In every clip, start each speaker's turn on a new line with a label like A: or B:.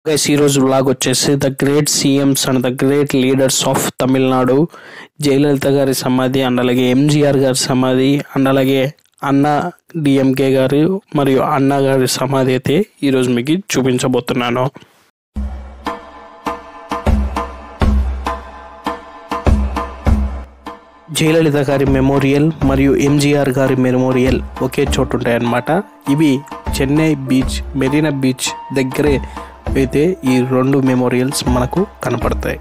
A: guys ఈరోజు vlog వచ్చేసి the great CMs and the great leaders of Tamil Nadu Jayalalithaa గారి సమాధి అండ్ అలాగే ఎంజీఆర్ గారి సమాధి అండ్ అలాగే అన్న డిఎంకే గారు మరియు అన్న గారి సమాధి అయితే ఈరోజు మీకు చూపించబోతున్నాను జయలలిత గారి మెమోరియల్ మరియు ఎంజీఆర్ గారి మెమోరియల్ ఒకే చోటు ఉంటాయన్నమాట ఇవి చెన్నై బీచ్ మెరీనా బీచ్ దగ్గరే అయితే ఈ రెండు మెమోరియల్స్ మనకు కనపడతాయి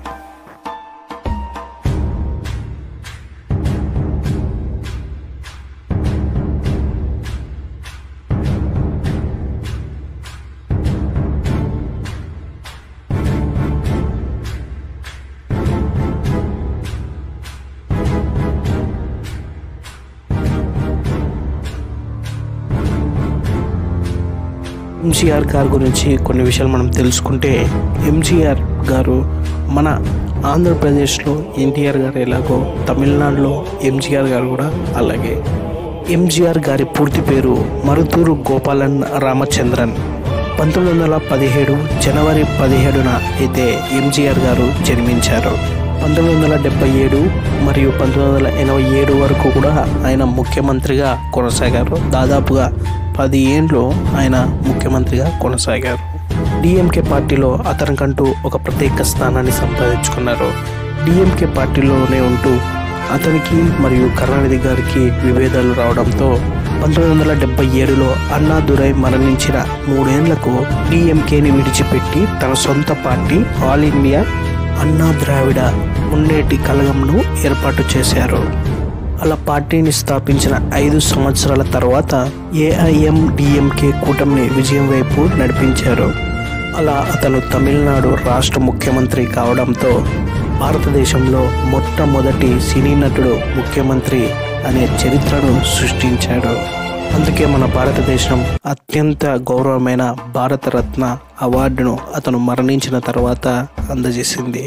A: ఎంజీఆర్ గారి గురించి కొన్ని విషయాలు మనం తెలుసుకుంటే ఎంజీఆర్ గారు మన ఆంధ్రప్రదేశ్లో ఎన్టీఆర్ గారు ఎలాగో తమిళనాడులో ఎంజీఆర్ గారు కూడా అలాగే ఎంజీఆర్ గారి పూర్తి పేరు మరుతూరు గోపాలన్ రామచంద్రన్ పంతొమ్మిది వందల పదిహేడు జనవరి పదిహేడున అయితే ఎంజీఆర్ గారు జన్మించారు పంతొమ్మిది వందల డెబ్బై ఏడు మరియు పంతొమ్మిది వందల ఎనభై ఏడు వరకు కూడా ఆయన ముఖ్యమంత్రిగా కొనసాగారు దాదాపుగా పది ఏండ్లు ఆయన ముఖ్యమంత్రిగా కొనసాగారు డిఎంకే పార్టీలో అతనికంటూ ఒక ప్రత్యేక స్థానాన్ని సంపాదించుకున్నారు డిఎంకే పార్టీలోనే ఉంటూ అతనికి మరియు కరుణానిధి గారికి విభేదాలు రావడంతో పంతొమ్మిది వందల డెబ్బై ఏడులో అన్నాదురై మరణించిన మూడేళ్లకు డిఎంకేని విడిచిపెట్టి తన సొంత పార్టీ ఆల్ ఇండియా అన్నా ద్రావిడ మున్నేటి కలగంను ఏర్పాటు చేశారు అలా పార్టీని స్థాపించిన ఐదు సంవత్సరాల తర్వాత ఏఐఎం డిఎంకే కూటమిని విజయం వైపు నడిపించారు అలా అతను తమిళనాడు రాష్ట్ర ముఖ్యమంత్రి కావడంతో భారతదేశంలో మొట్టమొదటి సినీ నటుడు ముఖ్యమంత్రి అనే చరిత్రను సృష్టించాడు అందుకే మన భారతదేశం అత్యంత గౌరవమైన భారతరత్న అవార్డును అతను మరణించిన తర్వాత అందజేసింది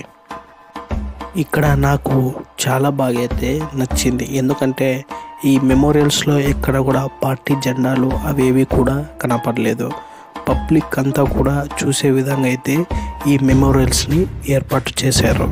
A: ఇక్కడ నాకు చాలా బాగా అయితే నచ్చింది ఎందుకంటే ఈ మెమోరియల్స్లో ఎక్కడ కూడా పార్టీ జెండాలు అవేవి కూడా కనపడలేదు పబ్లిక్ అంతా కూడా చూసే విధంగా అయితే ఈ మెమోరియల్స్ని ఏర్పాటు చేశారు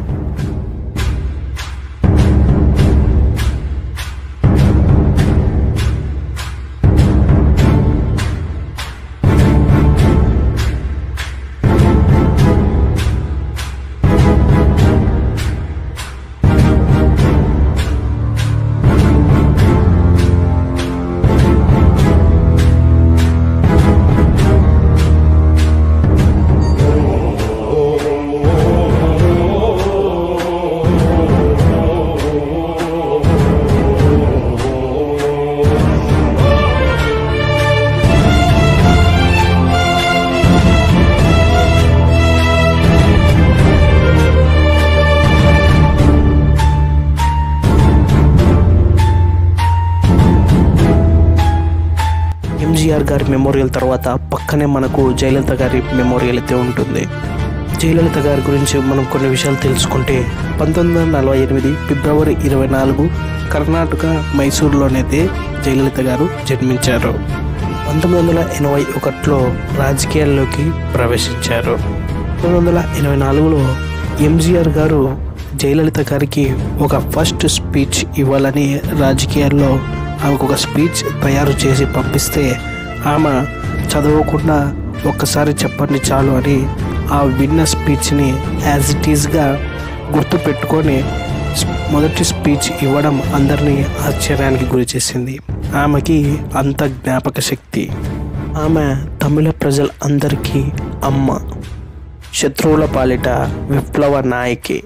A: ఎంజీఆర్ గారి మెమోరియల్ తర్వాత పక్కనే మనకు జయలలిత గారి మెమోరియల్ అయితే ఉంటుంది జయలలిత గారి గురించి మనం కొన్ని విషయాలు తెలుసుకుంటే పంతొమ్మిది వందల నలభై ఎనిమిది ఫిబ్రవరి ఇరవై నాలుగు కర్ణాటక మైసూరులోనైతే జయలలిత గారు జన్మించారు పంతొమ్మిది వందల ఎనభై ఒకటిలో రాజకీయాల్లోకి ప్రవేశించారు పంతొమ్మిది వందల ఎనభై నాలుగులో ఎంజీఆర్ గారు జయలలిత గారికి ఒక ఫస్ట్ స్పీచ్ ఇవ్వాలని రాజకీయాల్లో ఆమెకు ఒక స్పీచ్ తయారు చేసి పంపిస్తే ఆమె చదవకుండా ఒక్కసారి చెప్పండి చాలు అని ఆ విన్న స్పీచ్ని యాజ్ ఇట్ ఈస్గా గుర్తు పెట్టుకొని మొదటి స్పీచ్ ఇవ్వడం అందరినీ ఆశ్చర్యానికి గురి చేసింది ఆమెకి అంత జ్ఞాపక శక్తి ఆమె తమిళ ప్రజల అందరికీ అమ్మ శత్రువుల పాలిట విప్లవ నాయకి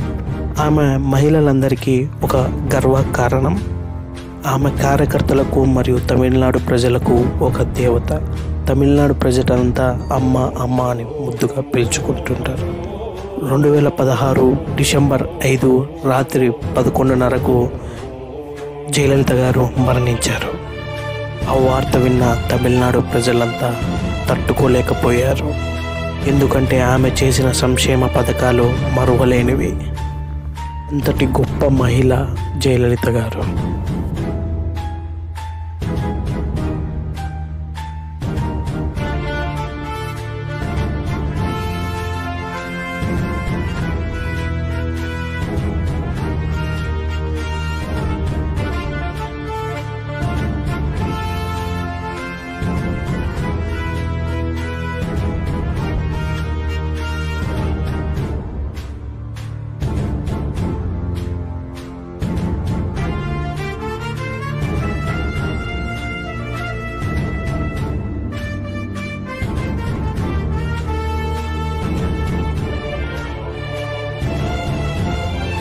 A: ఆమె మహిళలందరికీ ఒక గర్వ కారణం ఆమె కార్యకర్తలకు మరియు తమిళనాడు ప్రజలకు ఒక దేవత తమిళనాడు ప్రజలంతా అమ్మ అమ్మ అని ముద్దుగా పిలుచుకుంటుంటారు రెండు వేల పదహారు డిసెంబర్ ఐదు రాత్రి పదకొండున్నరకు జయలలిత గారు మరణించారు ఆ వార్త విన్న తమిళనాడు ప్రజలంతా తట్టుకోలేకపోయారు ఎందుకంటే ఆమె చేసిన సంక్షేమ పథకాలు మరువలేనివి అంతటి గొప్ప మహిళ జయలలిత గారు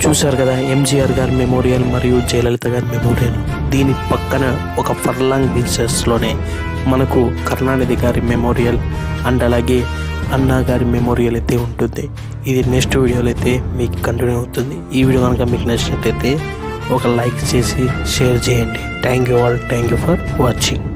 A: చూశారు కదా ఎంజీఆర్ గారి మెమోరియల్ మరియు జయలలిత గారి మెమోరియల్ దీని పక్కన ఒక ఫర్లాంగ్ డిస్టెన్స్లోనే మనకు కరుణానిధి గారి మెమోరియల్ అండ్ అలాగే అన్నా గారి మెమోరియల్ అయితే ఉంటుంది ఇది నెక్స్ట్ వీడియోలో అయితే మీకు కంటిన్యూ అవుతుంది ఈ వీడియో కనుక మీకు నచ్చినట్టయితే ఒక లైక్ చేసి షేర్ చేయండి thank you all thank you for watching